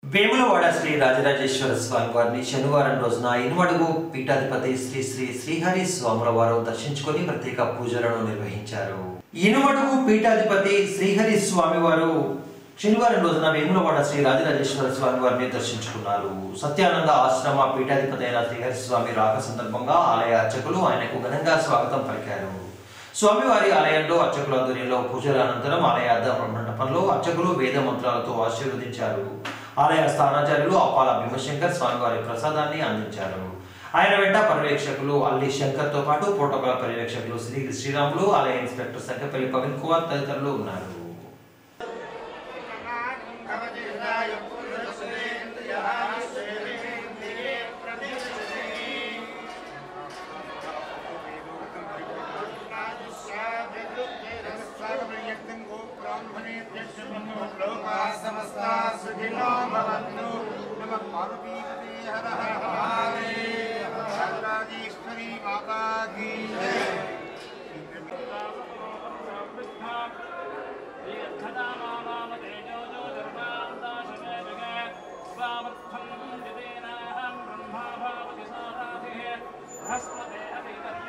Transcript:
వేములవాడ శ్రీ రాజరాజేశ్వర స్వామి వారిని శనివారం రోజున ఇనుమడుగు పీఠాధిపతి శ్రీ శ్రీ శ్రీహరి స్వాముల వారు దర్శించుకొని ప్రత్యేక పూజలను నిర్వహించారు ఇనుమడుగు పీఠాధిపతి శ్రీహరి స్వామి వారు శనివారం రోజున వేములవాడ శ్రీ రాజరాజేశ్వర స్వామి వారిని దర్శించుకున్నారు సత్యానంద ఆశ్రమ పీఠాధిపతి అయిన శ్రీహరి స్వామి రాక సందర్భంగా ఆలయ అర్చకులు ఆయనకు ఘనంగా స్వాగతం పలికారు స్వామివారి ఆలయంలో అర్చకుల ఆధ్వర్యంలో పూజల అనంతరం ఆలయ అద్ద మండపంలో అర్చకులు వేద మంత్రాలతో ఆశీర్వదించారు ఆలయ స్థానాచార్యులు అప్పాల భీమశంకర్ స్వామివారి ప్రసాదాన్ని అందించారు ఆయన వెంట పర్యవేక్షకులు అల్లి శంకర్ తో పాటు ప్రోటోకాల్ పర్యవేక్షకులు శ్రీ శ్రీరాములు ఆలయ ఇన్స్పెక్టర్ సంకపల్లి పవన్ కుమార్ తదితరులు ఉన్నారు సమస్తా సుఖినో భవంతు నమ పార్వతీ హర హర